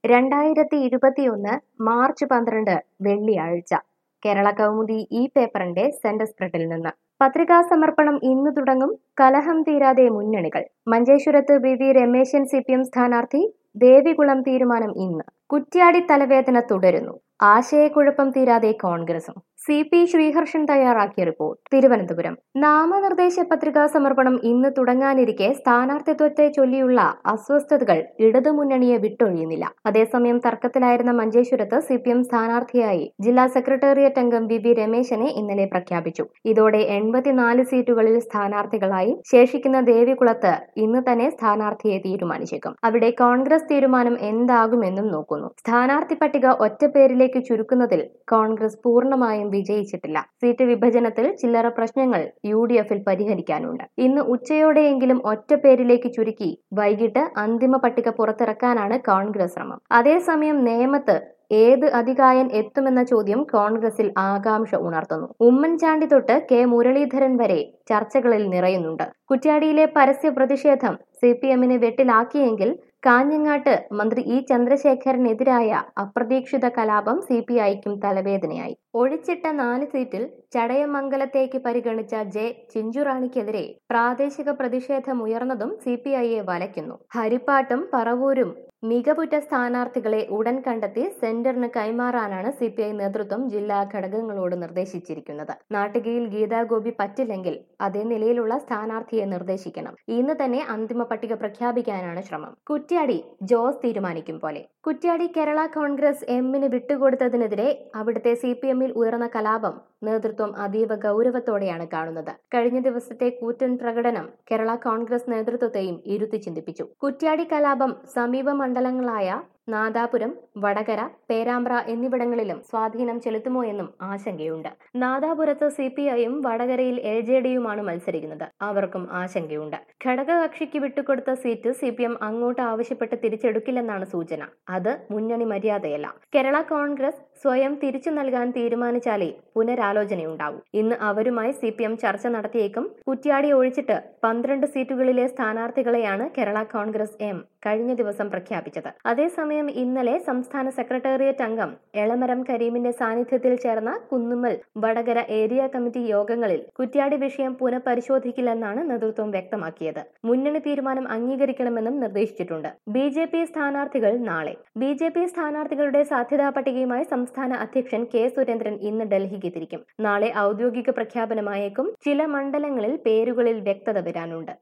രണ്ടായിരത്തി ഇരുപത്തിയൊന്ന് മാർച്ച് പന്ത്രണ്ട് വെള്ളിയാഴ്ച കേരള കൗമുദി ഈ പേപ്പറിന്റെ സെന്റർ സ്പ്രെഡിൽ നിന്ന് പത്രികാ സമർപ്പണം ഇന്ന് തുടങ്ങും കലഹം തീരാതെ മുന്നണികൾ മഞ്ചേശ്വരത്ത് V V Rameshan C P M സ്ഥാനാർത്ഥി ദേവികുളം തീരുമാനം ഇന്ന് കുറ്റ്യാടി തലവേദന തുടരുന്നു ആശയക്കുഴപ്പം തീരാതെ കോൺഗ്രസും സി പി ശ്രീഹർഷൻ തയ്യാറാക്കിയ റിപ്പോർട്ട് തിരുവനന്തപുരം നാമനിർദ്ദേശ പത്രികാ സമർപ്പണം ഇന്ന് തുടങ്ങാനിരിക്കെ സ്ഥാനാർത്ഥിത്വത്തെ ചൊല്ലിയുള്ള അസ്വസ്ഥതകൾ ഇടതുമുന്നണിയെ വിട്ടൊഴിയുന്നില്ല അതേസമയം തർക്കത്തിലായിരുന്ന മഞ്ചേശ്വരത്ത് സി പി എം സ്ഥാനാർത്ഥിയായി ജില്ലാ സെക്രട്ടേറിയറ്റ് അംഗം വി വി രമേശനെ ഇന്നലെ പ്രഖ്യാപിച്ചു ഇതോടെ എൺപത്തിനാല് സീറ്റുകളിൽ സ്ഥാനാർത്ഥികളായി ശേഷിക്കുന്ന ദേവികുളത്ത് ഇന്ന് തന്നെ സ്ഥാനാർത്ഥിയെ തീരുമാനിച്ചേക്കും അവിടെ കോൺഗ്രസ് തീരുമാനം എന്താകുമെന്നും നോക്കുന്നു സ്ഥാനാർത്ഥി പട്ടിക ഒറ്റ പേരിലേക്ക് ചുരുക്കുന്നതിൽ കോൺഗ്രസ് പൂർണ്ണമായും വിജയിച്ചിട്ടില്ല സീറ്റ് വിഭജനത്തിൽ ചില്ലറ പ്രശ്നങ്ങൾ യു ഡി എഫിൽ പരിഹരിക്കാനുണ്ട് ഇന്ന് ഉച്ചയോടെയെങ്കിലും ഒറ്റ പേരിലേക്ക് ചുരുക്കി വൈകിട്ട് അന്തിമ പട്ടിക പുറത്തിറക്കാനാണ് കോൺഗ്രസ് ശ്രമം അതേസമയം നേമത്ത് ഏത് അധികായൻ എത്തുമെന്ന ചോദ്യം കോൺഗ്രസിൽ ആകാംക്ഷ ഉണർത്തുന്നു ഉമ്മൻചാണ്ടി തൊട്ട് കെ മുരളീധരൻ വരെ ചർച്ചകളിൽ നിറയുന്നുണ്ട് കുറ്റ്യാടിയിലെ പരസ്യ പ്രതിഷേധം സി പി എമ്മിനെ വെട്ടിലാക്കിയെങ്കിൽ കാഞ്ഞങ്ങാട്ട് മന്ത്രി ഇ ചന്ദ്രശേഖരനെതിരായ അപ്രതീക്ഷിത കലാപം സി പി ഐക്കും തലവേദനയായി ഒഴിച്ചിട്ട നാല് സീറ്റിൽ ചടയമംഗലത്തേക്ക് പരിഗണിച്ച ജെ ചിഞ്ചുറാണിക്കെതിരെ പ്രാദേശിക പ്രതിഷേധം ഉയർന്നതും സി പി ഐയെ വലയ്ക്കുന്നു ഹരിപ്പാട്ടും പറവൂരും മികവുറ്റ സ്ഥാനാർത്ഥികളെ ഉടൻ കണ്ടെത്തി സെന്ററിന് കൈമാറാനാണ് സി പി ഐ നേതൃത്വം ജില്ലാ ഘടകങ്ങളോട് നിർദ്ദേശിച്ചിരിക്കുന്നത് നാട്ടികയിൽ ഗീതാഗോപി പറ്റില്ലെങ്കിൽ അതേ നിലയിലുള്ള സ്ഥാനാർത്ഥിയെ നിർദ്ദേശിക്കണം ഇന്ന് തന്നെ അന്തിമ പട്ടിക പ്രഖ്യാപിക്കാനാണ് ശ്രമം കുറ്റ്യാടി ജോസ് തീരുമാനിക്കും പോലെ കുറ്റ്യാടി കേരള കോൺഗ്രസ് എമ്മിന് വിട്ടുകൊടുത്തതിനെതിരെ അവിടുത്തെ സി പി എമ്മിൽ ഉയർന്ന കലാപം നേതൃത്വം അതീവ ഗൗരവത്തോടെയാണ് കാണുന്നത് കഴിഞ്ഞ ദിവസത്തെ കൂറ്റൻ പ്രകടനം കേരള കോൺഗ്രസ് നേതൃത്വത്തെയും ഇരുത്തി ചിന്തിപ്പിച്ചു കുറ്റ്യാടി കലാപം സമീപ മണ്ഡലങ്ങളായ നാദാപുരം വടകര പേരാമ്പ്ര എന്നിവിടങ്ങളിലും സ്വാധീനം ചെലുത്തുമോ എന്നും ആശങ്കയുണ്ട് നാദാപുരത്ത് സി പി ഐയും വടകരയിൽ എൽ ജെ ഡിയുമാണ് മത്സരിക്കുന്നത് അവർക്കും ആശങ്കയുണ്ട് ഘടകകക്ഷിക്ക് വിട്ടുകൊടുത്ത സീറ്റ് സി പി എം അങ്ങോട്ട് ആവശ്യപ്പെട്ട് തിരിച്ചെടുക്കില്ലെന്നാണ് സൂചന അത് മുന്നണി മര്യാദയല്ല കേരള കോൺഗ്രസ് സ്വയം തിരിച്ചു നൽകാൻ തീരുമാനിച്ചാലേ പുനരാലോചനയുണ്ടാവൂ ഇന്ന് അവരുമായി സി പി എം ചർച്ച നടത്തിയേക്കും കുറ്റ്യാടി ഒഴിച്ചിട്ട് പന്ത്രണ്ട് സീറ്റുകളിലെ സ്ഥാനാർത്ഥികളെയാണ് കേരള കോൺഗ്രസ് എം കഴിഞ്ഞ ദിവസം പ്രഖ്യാപിച്ചത് അതേസമയം ഇന്നലെ സംസ്ഥാന സെക്രട്ടേറിയറ്റ് അംഗം എളമരം കരീമിന്റെ സാന്നിധ്യത്തിൽ ചേർന്ന കുന്നുമ്മൽ വടകര ഏരിയ കമ്മിറ്റി യോഗങ്ങളിൽ കുറ്റ്യാടി വിഷയം പുനഃപരിശോധിക്കില്ലെന്നാണ് നേതൃത്വം വ്യക്തമാക്കിയത് മുന്നണി തീരുമാനം അംഗീകരിക്കണമെന്നും നിർദ്ദേശിച്ചിട്ടുണ്ട് ബി ജെ പി സ്ഥാനാർത്ഥികൾ നാളെ ബി ജെ പി സ്ഥാനാർത്ഥികളുടെ സാധ്യതാ പട്ടികയുമായി സംസ്ഥാന അധ്യക്ഷൻ കെ സുരേന്ദ്രൻ ഇന്ന് ഡൽഹിക്ക് തിരിക്കും നാളെ ഔദ്യോഗിക പ്രഖ്യാപനമായേക്കും ചില മണ്ഡലങ്ങളിൽ പേരുകളിൽ വ്യക്തത വരാനുണ്ട്